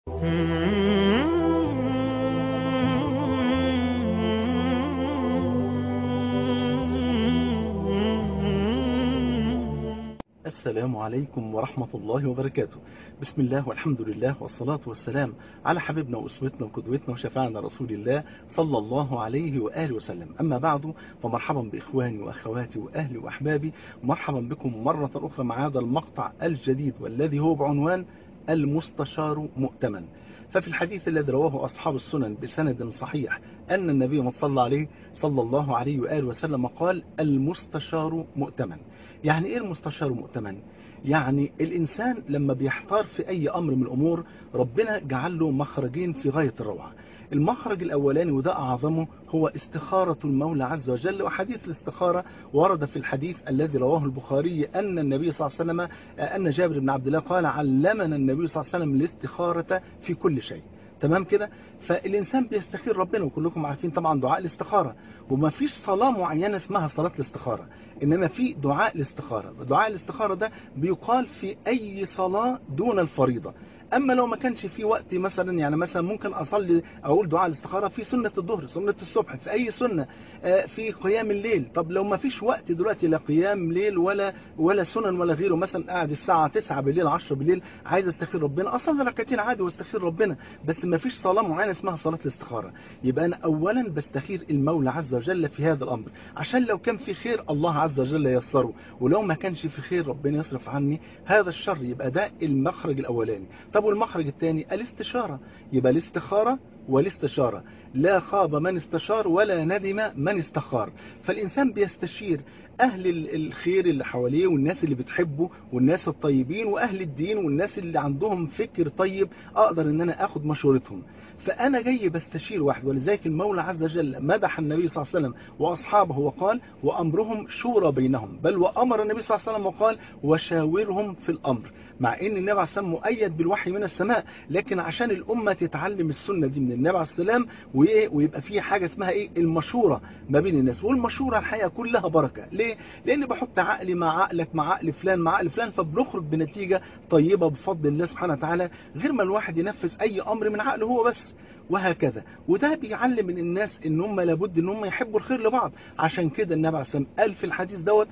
السلام عليكم ورحمة الله وبركاته بسم الله والحمد لله والصلاة والسلام على حبيبنا وأسوتنا وقدوتنا وشفاعنا رسول الله صلى الله عليه وآله وسلم أما بعد فمرحبا بإخواني وأخواتي وأهلي وأحبابي مرحبا بكم مرة أخرى مع هذا المقطع الجديد والذي هو بعنوان المستشار مؤتمن ففي الحديث الذي رواه أصحاب السنن بسند صحيح أن النبي صلى عليه صلى الله عليه وآله وسلم قال المستشار مؤتمن يعني إيه المستشار مؤتمن؟ يعني الإنسان لما بيحتار في أي أمر من الأمور ربنا جعل له مخرجين في غاية الروعة المخرج الأولاني وده أعظمه هو استخارة المولى عز وجل وحديث الاستخارة ورد في الحديث الذي رواه البخاري أن النبي صلى الله عليه وسلم أن جابر بن عبد الله قال علمنا النبي صلى الله عليه وسلم الاستخارة في كل شيء تمام كده فالإنسان بيستخير ربنا وكلكم عارفين طبعا دعاء الاستخارة وما فيش صلاة معينة اسمها صلاة الاستخارة إنما في دعاء الاستخارة دعاء الاستخارة ده بيقال في أي صلاة دون الفريضة اما لو ما كانش في وقت مثلا يعني مثلا ممكن اصلي اقول دعاء الاستخاره في سنه الظهر سنه الصبح في اي سنه في قيام الليل طب لو ما فيش وقت دلوقتي لا قيام ليل ولا ولا سنن ولا غيره مثلا قاعد الساعه 9 بالليل 10 بالليل عايز استخير ربنا اصلي ركعتين عادي واستخير ربنا بس ما فيش صلاه معينه اسمها صلاه الاستخاره يبقى انا اولا بستخير المولى عز وجل في هذا الامر عشان لو كان في خير الله عز وجل ييسره ولو ما كانش في خير ربنا يصرف عني هذا الشر يبقى ده المخرج الاولاني طب والمخرج الثاني الاستشارة يبقى الاستخارة والاستشارة لا خاب من استشار ولا ندم من استخار فالإنسان بيستشير أهل الخير اللي حواليه والناس اللي بتحبه والناس الطيبين وأهل الدين والناس اللي عندهم فكر طيب أقدر أن أنا أخد مشورتهم فأنا جاي بستشير واحد ولذلك المولى عز وجل مدح النبي صلى الله عليه وسلم وأصحابه وقال وأمرهم شورى بينهم بل وأمر النبي صلى الله عليه وسلم وقال وشاورهم في الأمر مع ان النبي عليه السلام مؤيد بالوحي من السماء لكن عشان الامه تتعلم السنه دي من النبي عليه السلام ويبقى في حاجه اسمها ايه المشوره ما بين الناس والمشوره الحقيقه كلها بركه ليه لان بحط عقلي مع عقلك مع عقل فلان مع عقل فلان فبنخرج بنتيجه طيبه بفضل الله سبحانه وتعالى غير ما الواحد ينفذ اي امر من عقله هو بس وهكذا وده بيعلم من الناس ان هم لابد ان هم يحبوا الخير لبعض عشان كده النبي عليه السلام قال في الحديث دوت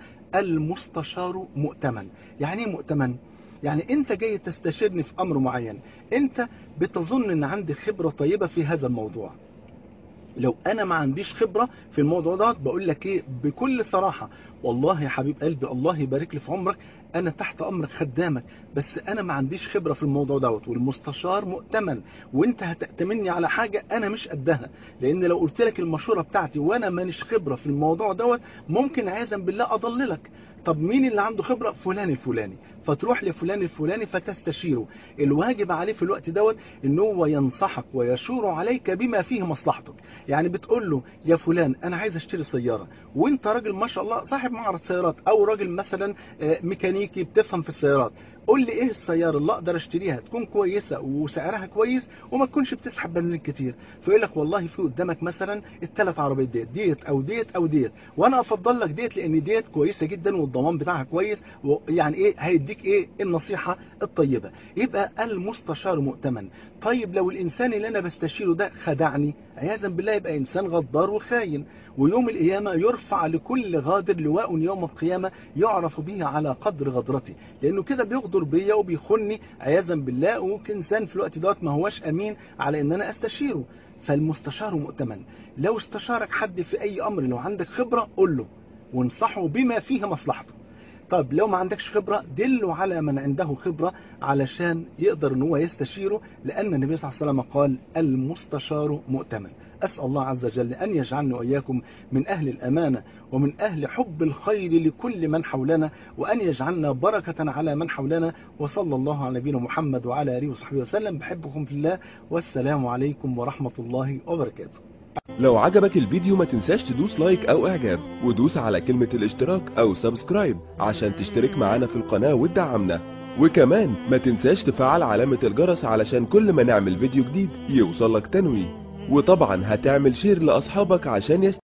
المستشار مؤتمن يعني ايه مؤتمن يعني انت جاي تستشيرني في امر معين انت بتظن ان عندي خبرة طيبة في هذا الموضوع لو انا ما عنديش خبرة في الموضوع ده بقول لك ايه بكل صراحة والله يا حبيب قلبي الله يبارك لي في عمرك انا تحت امرك خدامك بس انا ما عنديش خبرة في الموضوع دوت والمستشار مؤتمن وانت هتأتمني على حاجة انا مش قدها لان لو قلت لك المشورة بتاعتي وانا مانيش خبرة في الموضوع دوت ممكن عياذا بالله اضللك طب مين اللي عنده خبرة فلان الفلاني فتروح لفلان الفلاني فتستشيره الواجب عليه في الوقت دوت ان هو ينصحك ويشور عليك بما فيه مصلحتك يعني بتقول له يا فلان انا عايز اشتري سيارة وانت راجل ما شاء الله صاحب معرض سيارات او راجل مثلا ميكانيكي بتفهم في السيارات قول لي ايه السيارة اللي اقدر اشتريها تكون كويسة وسعرها كويس وما تكونش بتسحب بنزين كتير فيقول لك والله في قدامك مثلا الثلاث عربيات ديت ديت او ديت او ديت وانا افضل لك ديت لان ديت كويسة جدا والضمان بتاعها كويس ويعني ايه هيديك ايه النصيحة الطيبة يبقى المستشار مؤتمن طيب لو الانسان اللي انا بستشيره ده خدعني عياذا بالله يبقى انسان غدار وخاين ويوم القيامة يرفع لكل غادر لواء يوم القيامة يعرف به على قدر غدرته لأنه كده بيغدر بيا وبيخني عياذا بالله وكإنسان في الوقت دوت ما هوش أمين على أن أنا أستشيره فالمستشار مؤتمن لو استشارك حد في أي أمر لو عندك خبرة قل له وانصحه بما فيه مصلحته طب لو ما عندكش خبرة دله على من عنده خبرة علشان يقدر ان هو يستشيره لأن النبي صلى الله عليه وسلم قال المستشار مؤتمن أسأل الله عز وجل أن يجعلنا وإياكم من أهل الأمانة ومن أهل حب الخير لكل من حولنا وأن يجعلنا بركة على من حولنا وصلى الله على نبينا محمد وعلى آله وصحبه وسلم بحبكم في الله والسلام عليكم ورحمة الله وبركاته لو عجبك الفيديو ما تنساش تدوس لايك او اعجاب ودوس على كلمة الاشتراك او سبسكرايب عشان تشترك معانا في القناة وتدعمنا وكمان ما تنساش تفعل علامة الجرس علشان كل ما نعمل فيديو جديد يوصلك تنويه وطبعا هتعمل شير لاصحابك عشان يست...